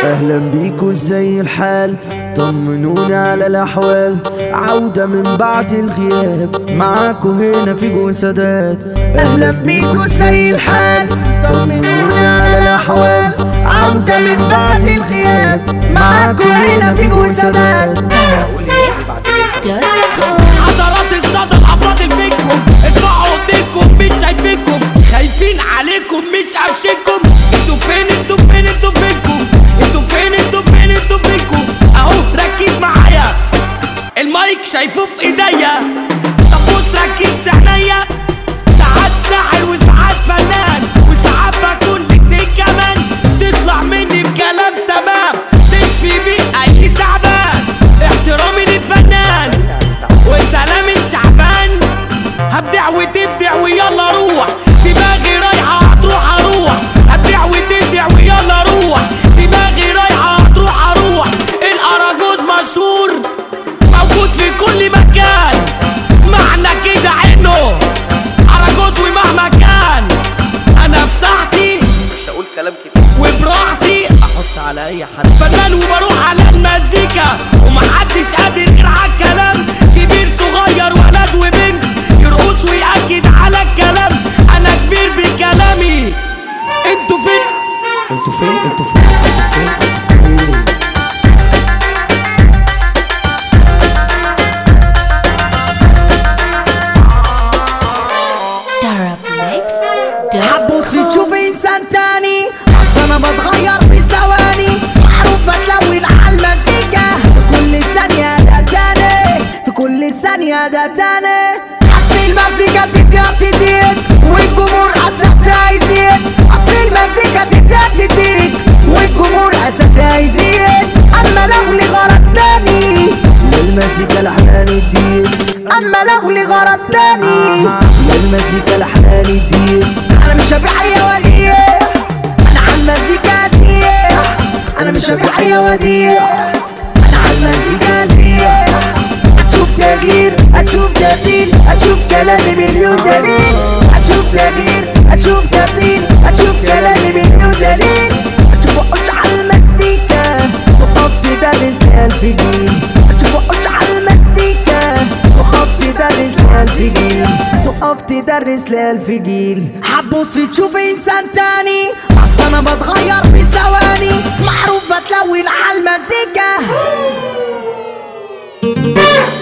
اهلا بيكوا زي الحال طمنوني على الاحوال عودة من بعد الغياب معاكوا هنا في جو سادات اهلا بيكوا زي الحال طمنوني على الاحوال عودة من بعد الغياب معاكوا هنا في جو سادات حضرات الصدى الافاضل فيكم ارفعوا ايديكم مش شايفينكم خايفين عليكم مش قافشينكم انتوا فين انتوا فين انتوا فينكم انتوا فين انتوا فين انتوا فينكم اهو ركز معايا المايك شايفه في ايديا طب بص ركز في عينيا ساعات ساحر وساعات فنان وساعات بكون الاتنين كمان تطلع مني بكلام تمام تشفي بيه اي تعبان احترامي للفنان وسلام الشعبان هبدع وتبدع ويلا روح دماغي رايحة هتروح اروح هبدع وتبدع ويلا روح دماغي رايحة هتروح اروح الاراجوز مشهور موجود في كل مكان معنى كده عينه اراجوز ومهما كان انا في ساعتي تقول كلام كتير وبراحتي احط على اي حد فنان وبروح على المزيكا ومحدش قادر غير على الكلام كبير صغير ولد وبنت يرقص ويأكد على الكلام انا كبير بكلامي انتوا فين انتوا فين انتوا فين انتوا فين انتوا فين هتبص تشوف انسان تاني اصل انا بتغير في ثواني معروف بتلون على المزيكا في كل ثانية ده تاني في كل ثانية ده تاني اصل المزيكا تديها بتديك والجمهور اساسها يزيد اصل المزيكا تديها بتديك والجمهور اساسها يزيد اما لو لغرض تاني للمزيكا لحنان الدين اما لو لغرض تاني للمزيكا لحنان الدين انا مش هبيع يا وديع انا على المزيكا سيح انا مش هبيع يا وديع انا على المزيكا سيح هتشوف تغيير هتشوف تبديل هتشوف كلامي مليون دليل هتشوف تغيير هتشوف تبديل هتشوف كلامي مليون دليل هتشوف وحوش على المزيكا وقف تدرس لألف جيل هتشوف وحوش على المزيكا وقف تدرس لألف جيل تقف تدرس لألف جيل هتبص تشوف إنسان تاني أصل أنا بتغير في ثواني معروف بتلون على المزيكا